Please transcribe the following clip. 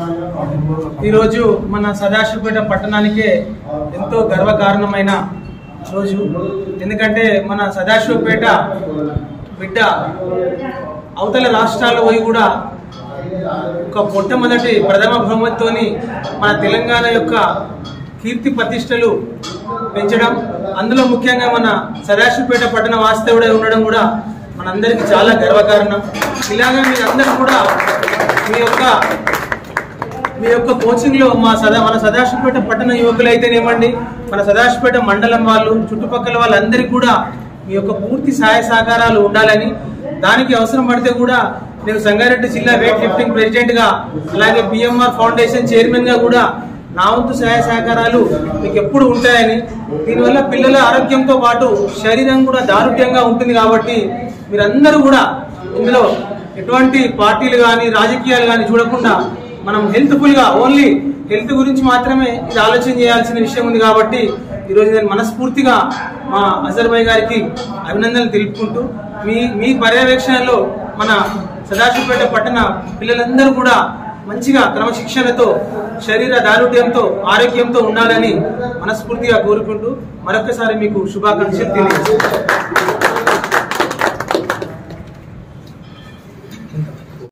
ఈరోజు మన సదాశివపేట పట్టణానికే ఎంతో గర్వకారణమైన రోజు ఎందుకంటే మన సదాశివపేట బిడ్డ అవతల రాష్ట్రాల్లో పోయి కూడా ఒక మొట్టమొదటి ప్రథమ బహుమతితోని మన తెలంగాణ యొక్క కీర్తి ప్రతిష్టలు పెంచడం అందులో ముఖ్యంగా మన సదాశివపేట పట్టణ వాస్తవుడే ఉండడం కూడా మనందరికీ చాలా గర్వకారణం ఇలాగా మీరందరూ కూడా మీ యొక్క మీ యొక్క కోచింగ్ లో మా సదా మన సదాశివపేట పట్టణ యువకులు అయితేనేమండి మన సదాశివపేట మండలం వాళ్ళు చుట్టుపక్కల వాళ్ళందరికీ కూడా మీ యొక్క పూర్తి సహాయ సహకారాలు ఉండాలని దానికి అవసరం పడితే కూడా నేను సంగారెడ్డి జిల్లా వెయిట్ లిఫ్టింగ్ ప్రెసిడెంట్ గా అలాగే పిఎంఆర్ ఫౌండేషన్ చైర్మన్ గా కూడా నా వంతు సహాయ సహకారాలు మీకు ఎప్పుడు ఉంటాయని దీనివల్ల పిల్లల ఆరోగ్యంతో పాటు శరీరం కూడా దారుఢ్యంగా ఉంటుంది కాబట్టి మీరందరూ కూడా ఇందులో ఎటువంటి పార్టీలు కానీ రాజకీయాలు కానీ చూడకుండా మనం హెల్త్ఫుల్ గా ఓన్లీ హెల్త్ గురించి మాత్రమే ఇది ఆలోచన చేయాల్సిన విషయం ఉంది కాబట్టి ఈరోజు నేను మనస్ఫూర్తిగా మా అజర్ భాయ్ గారికి అభినందనలు తెలుపుకుంటూ మీ మీ పర్యవేక్షణలో మన సదాశివపేట పట్టణ పిల్లలందరూ కూడా మంచిగా క్రమశిక్షణతో శరీర దారుఢ్యంతో ఆరోగ్యంతో ఉండాలని మనస్ఫూర్తిగా కోరుకుంటూ మరొకసారి మీకు శుభాకాంక్షలు తెలియజేస్తాను